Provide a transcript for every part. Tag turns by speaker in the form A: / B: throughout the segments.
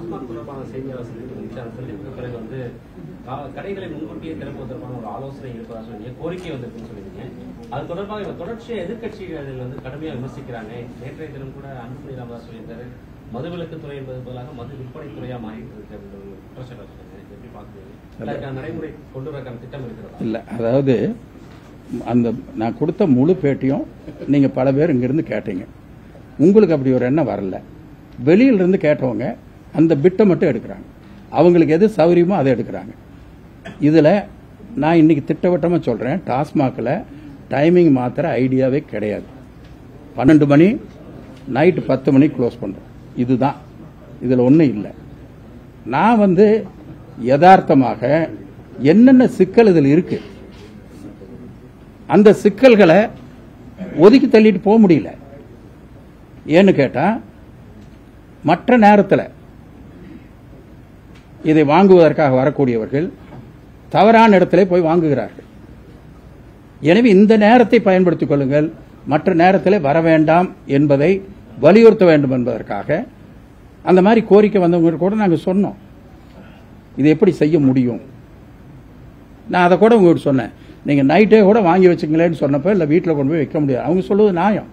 A: டாஸ்மாக் தொடர்பான செய்தியாளர் சந்திப்பு இருந்துச்சு அந்த சந்திப்புக்கு பிறகு வந்து கா- கடைகளை முன்கூட்டியே திறப்பதற்கான ஒரு ஆலோசனை இருப்பதா சொன்னீங்க கோரிக்கை வந்திருக்குன்னு சொல்லியிருந்தீங்க அது தொடர்பாக இப்ப தொடர்ச்சியா எதிர்க்கட்சிகள் வந்து கடுமையா விமர்சிக்கிறாங்க நேற்றைய தினம் கூட அன்புமணி ராமதாஸ் சொல்லியிருந்தாரு மதுவிலக்கு துறை என்பது பதிலாக மது விற்பனை துறையா மாறிட்டு இருக்கு அப்படின்ற ஒரு குற்றச்சாட்டு சொன்னாங்க எப்படி பாக்குறீங்க இல்ல அதுக்கான நடைமுறை கொண்டு வரக்கான திட்டம் இருக்கிறதா
B: இல்லை அதாவது அந்த நான் கொடுத்த முழு பேட்டியும் நீங்கள் பல பேர் இங்கிருந்து கேட்டீங்க உங்களுக்கு அப்படி ஒரு எண்ணம் வரல வெளியிலிருந்து கேட்டவங்க அந்த பிட்டை மட்டும் எடுக்கிறாங்க அவங்களுக்கு எது சௌகரியமோ அதை எடுக்கிறாங்க இதில் நான் இன்னைக்கு திட்டவட்டமாக சொல்கிறேன் டாஸ்மாகில் டைமிங் மாத்திர ஐடியாவே கிடையாது பன்னெண்டு மணி நைட்டு பத்து மணி க்ளோஸ் பண்ணுறோம் இதுதான் இதில் ஒன்றும் இல்லை நான் வந்து யதார்த்தமாக என்னென்ன சிக்கல் இதில் இருக்கு அந்த சிக்கல்களை ஒதுக்கி தள்ளிட்டு போக முடியல ஏன்னு கேட்டா மற்ற நேரத்தில் இதை வாங்குவதற்காக வரக்கூடியவர்கள் தவறான இடத்திலே போய் வாங்குகிறார்கள் எனவே இந்த நேரத்தை பயன்படுத்திக் கொள்ளுங்கள் மற்ற நேரத்தில் வர வேண்டாம் என்பதை வலியுறுத்த வேண்டும் என்பதற்காக அந்த மாதிரி கோரிக்கை வந்தவங்க கூட நாங்கள் சொன்னோம் இது எப்படி செய்ய முடியும் நான் அதை கூட உங்கள்கிட்ட சொன்னேன் நீங்கள் நைட்டே கூட வாங்கி வச்சுங்களேன்னு சொன்னப்போ இல்லை வீட்டில் கொண்டு போய் வைக்க முடியாது அவங்க சொல்லுவது நியாயம்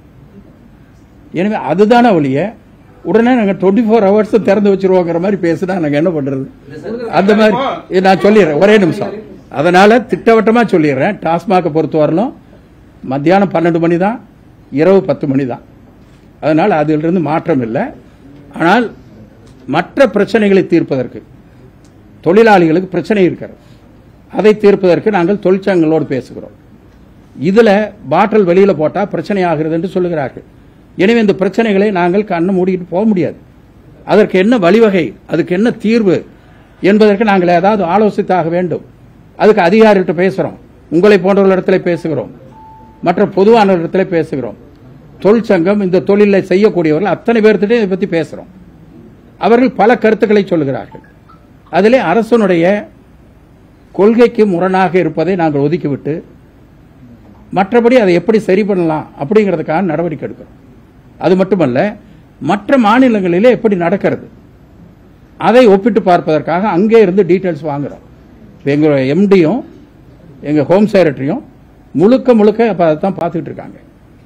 B: எனவே அதுதானே ஒழிய உடனே நாங்கள் டுவெண்ட்டி ஃபோர் ஹவர்ஸ் திறந்து வச்சிருவோங்கிற மாதிரி பேசினா நாங்கள் என்ன பண்றது அந்த மாதிரி இது நான் சொல்லிடுறேன் ஒரே நிமிஷம் அதனால திட்டவட்டமா சொல்லிடுறேன் டாஸ்மாகை பொறுத்த வரலும் மத்தியானம் பன்னெண்டு மணி தான் இரவு பத்து மணி தான் அதனால் அதிலிருந்து மாற்றம் இல்லை ஆனால் மற்ற பிரச்சனைகளை தீர்ப்பதற்கு தொழிலாளிகளுக்கு பிரச்சனை இருக்கிறது அதை தீர்ப்பதற்கு நாங்கள் தொழிற்சங்கங்களோடு பேசுகிறோம் இதுல பாட்டில் வெளியில போட்டா பிரச்சனை ஆகிறது என்று சொல்லுகிறார்கள் எனவே இந்த பிரச்சனைகளை நாங்கள் கண்ணு மூடிட்டு போக முடியாது அதற்கு என்ன வழிவகை அதுக்கு என்ன தீர்வு என்பதற்கு நாங்கள் ஏதாவது ஆலோசித்தாக வேண்டும் அதுக்கு அதிகாரிகிட்ட பேசுறோம் உங்களை போன்றவர்களிடத்துல பேசுகிறோம் மற்ற பொதுவான இடத்துல பேசுகிறோம் தொழிற்சங்கம் இந்த தொழிலை செய்யக்கூடியவர்கள் அத்தனை பேர்த்திட்டே இதை பத்தி பேசுறோம் அவர்கள் பல கருத்துக்களை சொல்லுகிறார்கள் அதிலே அரசனுடைய கொள்கைக்கு முரணாக இருப்பதை நாங்கள் ஒதுக்கிவிட்டு மற்றபடி அதை எப்படி சரி பண்ணலாம் அப்படிங்கிறதுக்கான நடவடிக்கை எடுக்கிறோம் அது மட்டுமல்ல மற்ற மாநிலங்களிலே எப்படி நடக்கிறது அதை ஒப்பிட்டு பார்ப்பதற்காக அங்கே இருந்து டீட்டெயில்ஸ் வாங்குறோம் இப்போ எங்களோட எம்டியும் எங்கள் ஹோம் செக்ரட்டரியும் முழுக்க முழுக்க அப்போ அதை தான் பார்த்துக்கிட்டு இருக்காங்க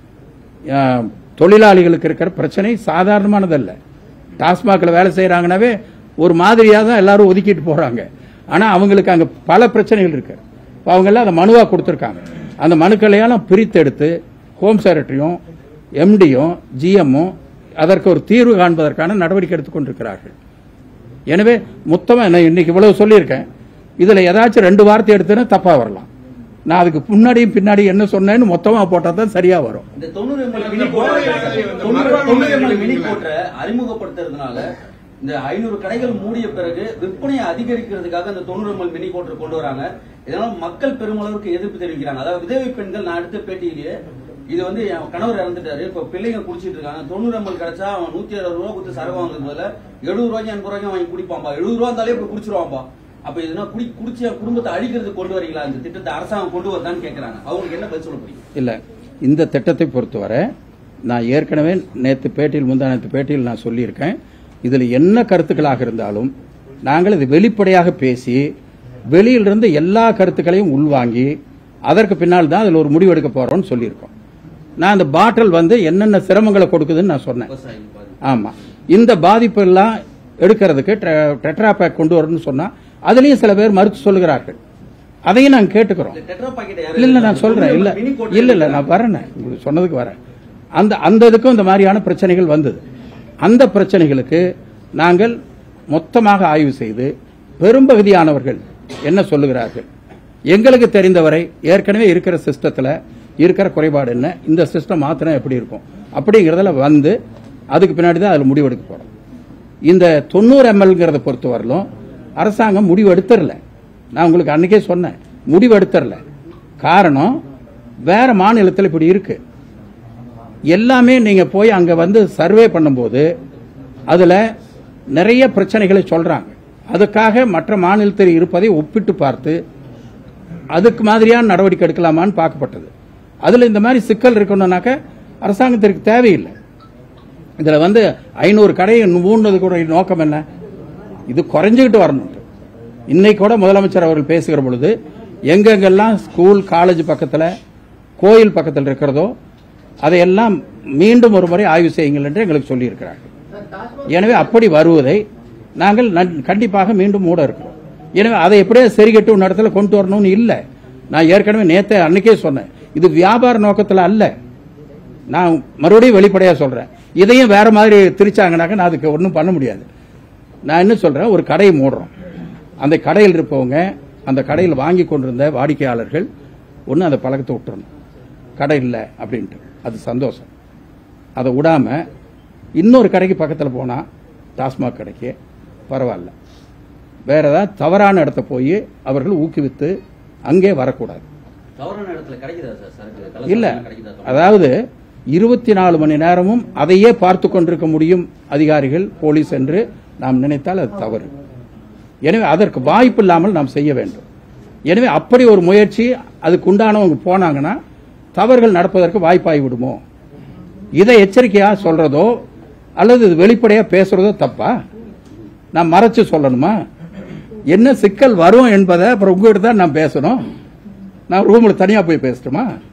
B: அஹ், தொழிலாளிகளுக்கு இருக்கிற பிரச்சனை சாதாரணமானதல்ல டாஸ்மாகில் வேலை செய்கிறாங்கனாவே ஒரு மாதிரியாக தான் எல்லாரும் ஒதுக்கிட்டு போகிறாங்க ஆனால் அவங்களுக்கு அங்கே பல பிரச்சனைகள் இருக்கு இப்போ அவங்கெல்லாம் அதை மனுவாக கொடுத்துருக்காங்க அந்த மனுக்களையெல்லாம் பிரித்தெடுத்து ஹோம் செக்ரட்டரியும் எம்டியும் ஜிஎம்மும் அதற்கு ஒரு தீர்வு காண்பதற்கான நடவடிக்கை எடுத்துக்கொண்டிருக்கிறார்கள் எனவே மொத்தமா நான் இன்னைக்கு இவ்வளவு சொல்லியிருக்கேன் இதுல ஏதாச்சும் ரெண்டு வார்த்தை எடுத்தேன்னா தப்பா வரலாம் நான் அதுக்கு முன்னாடியும் பின்னாடி என்ன சொன்னேன்னு மொத்தமா போட்டா தான் சரியா வரும்
C: இந்த தொண்ணூறு எம்எல் மினி கோட்டை தொண்ணூறு எம்எல் மினி கோட்டை அறிமுகப்படுத்துறதுனால இந்த ஐநூறு கடைகள் மூடிய பிறகு விற்பனையை அதிகரிக்கிறதுக்காக இந்த தொண்ணூறு எம்எல் மினி கோட்டை கொண்டு வராங்க இதனால மக்கள் பெருமளவுக்கு எதிர்ப்பு தெரிவிக்கிறாங்க அதாவது விதவை பெண்கள் நான் எடுத்த பேட்டியிலேயே இது வந்து என் கணவர் இறந்துட்டாரு இப்ப பிள்ளைங்க குடிச்சிட்டு இருக்காங்க தொண்ணூறு எம்எல் கிடைச்சா அவன் நூத்தி அறுபது ரூபா கொடுத்து சரக்கு வாங்குறது பதிலா எழுபது ரூபாய்க்கு எண்பது ரூபாய்க்கு வாங்கி குடிப்பான்பா எழுபது ரூபா இருந்தாலே இப்ப குடிச்சிருவான்பா அப்ப இதுனா குடி குடிச்சு என் குடும்பத்தை அழிக்கிறதுக்கு கொண்டு வரீங்களா இந்த திட்டத்தை அரசாங்கம் கொண்டு வருதான்னு கேக்குறாங்க அவங்களுக்கு என்ன பதில் சொல்ல முடியும்
B: இல்ல இந்த திட்டத்தை பொறுத்தவரை நான் ஏற்கனவே நேற்று பேட்டியில் முந்தா நேற்று பேட்டியில் நான் சொல்லியிருக்கேன் இதுல என்ன கருத்துக்களாக இருந்தாலும் நாங்கள் இது வெளிப்படையாக பேசி வெளியிலிருந்து எல்லா கருத்துக்களையும் உள்வாங்கி அதற்கு பின்னால் தான் அதில் ஒரு முடிவு எடுக்க போறோம்னு சொல்லியிருக்கோம் நான் அந்த பாட்டில் வந்து என்னென்ன சிரமங்களை கொடுக்குதுன்னு நான் சொன்னேன்
C: விவசாயிகள் பாருங்க
B: ஆமா இந்த பாதிப்பு எல்லாம் எடுக்கிறதுக்கு டெட்ரா பேக் கொண்டு வரணும்னு சொன்னா அதுலயும் சில பேர் மறுத்து சொல்லுகிறார்கள் அதையும் நாங்க கேட்டுக்கிறோம்
C: இந்த டெட்ரா பாக்கெட்
B: இல்ல இல்ல நான் சொல்றேன் இல்ல
C: மினி கோட்டை
B: இல்ல இல்ல நான் வரேன் உங்களுக்கு சொன்னதுக்கு வரேன் அந்த அந்த இதுக்கும் இந்த மாதிரியான பிரச்சனைகள் வந்தது அந்த பிரச்சனைகளுக்கு நாங்கள் மொத்தமாக ஆய்வு செய்து பெரும்பகுதியானவர்கள் என்ன சொல்லுகிறார்கள் எங்களுக்கு தெரிந்தவரை ஏற்கனவே இருக்கிற சிஸ்டத்துல இருக்கிற குறைபாடு என்ன இந்த சிஸ்டம் மாத்திரம் எப்படி இருக்கும் அப்படிங்கறதுல வந்து அதுக்கு பின்னாடி தான் அதில் முடிவெடுக்க போறோம் இந்த தொண்ணூறு எம்எல்ங்கிறத பொறுத்தவரையிலும் அரசாங்கம் முடிவு எடுத்துடல நான் உங்களுக்கு அன்னைக்கே சொன்னேன் முடிவு எடுத்துடல காரணம் வேற மாநிலத்தில் இப்படி இருக்கு எல்லாமே நீங்க போய் அங்க வந்து சர்வே பண்ணும்போது அதுல நிறைய பிரச்சனைகளை சொல்றாங்க அதுக்காக மற்ற மாநிலத்தில் இருப்பதை ஒப்பிட்டு பார்த்து அதுக்கு மாதிரியான நடவடிக்கை எடுக்கலாமான்னு பார்க்கப்பட்டது அதுல இந்த மாதிரி சிக்கல் இருக்கணும்னாக்க அரசாங்கத்திற்கு தேவையில்லை இதுல வந்து ஐநூறு கடையை மூணுனது கூட நோக்கம் என்ன இது குறைஞ்சுக்கிட்டு வரணும் இன்னைக்கு கூட முதலமைச்சர் அவர்கள் பேசுகிற பொழுது எங்கெங்கெல்லாம் ஸ்கூல் காலேஜ் பக்கத்தில் கோயில் பக்கத்தில் இருக்கிறதோ அதையெல்லாம் மீண்டும் ஒரு முறை ஆய்வு செய்யுங்கள் என்று எங்களுக்கு சொல்லியிருக்கிறார்கள் எனவே அப்படி வருவதை நாங்கள் நன்- கண்டிப்பாக மீண்டும் மூட இருக்கிறோம் எனவே அதை எப்படியே சரிகட்டு ஒரு இடத்துல கொண்டு வரணும்னு இல்லை நான் ஏற்கனவே நேத்தே அன்னைக்கே சொன்னேன் இது வியாபார நோக்கத்தில் அல்ல நான் மறுபடியும் வெளிப்படையா சொல்றேன் இதையும் வேற மாதிரி திரிச்சாங்கனாக்க நான் அதுக்கு ஒன்றும் பண்ண முடியாது நான் என்ன சொல்றேன் ஒரு கடையை மூடுறோம் அந்த கடையில் இருப்பவங்க அந்த கடையில் வாங்கி கொண்டிருந்த வாடிக்கையாளர்கள் ஒன்று அந்த பழக்கத்தை விட்டுறணும் கடை இல்லை அப்படின்ட்டு அது சந்தோஷம் அதை விடாம இன்னொரு கடைக்கு பக்கத்தில் போனா டாஸ்மாக் கடைக்கு பரவாயில்ல வேற ஏதாவது தவறான இடத்த போய் அவர்கள் ஊக்குவித்து அங்கே வரக்கூடாது
C: தவறான இடத்துல கிடைக்குதா சார் சரக்கு
B: இல்ல
C: கள்ளச்சாராயம் கிடைக்குதா சார்?
B: அதாவது இருபத்தி நாலு மணி நேரமும் அதையே பார்த்து கொண்டிருக்க முடியும் அதிகாரிகள் போலீஸ் என்று நாம் நினைத்தால் அது தவறு எனவே அதற்கு வாய்ப்பு இல்லாமல் நாம் செய்ய வேண்டும் எனவே அப்படி ஒரு முயற்சி அதுக்கு உண்டானவங்க போனாங்கன்னா தவறுகள் நடப்பதற்கு வாய்ப்பாகி விடுமோ இதை எச்சரிக்கையா சொல்றதோ அல்லது இது வெளிப்படையா பேசுறதோ தப்பா நான் மறைச்சு சொல்லணுமா என்ன சிக்கல் வரும் என்பதை அப்புறம் உங்ககிட்ட தான் நான் பேசணும் நான் ரூம்ல தனியா போய் பேசட்டுமா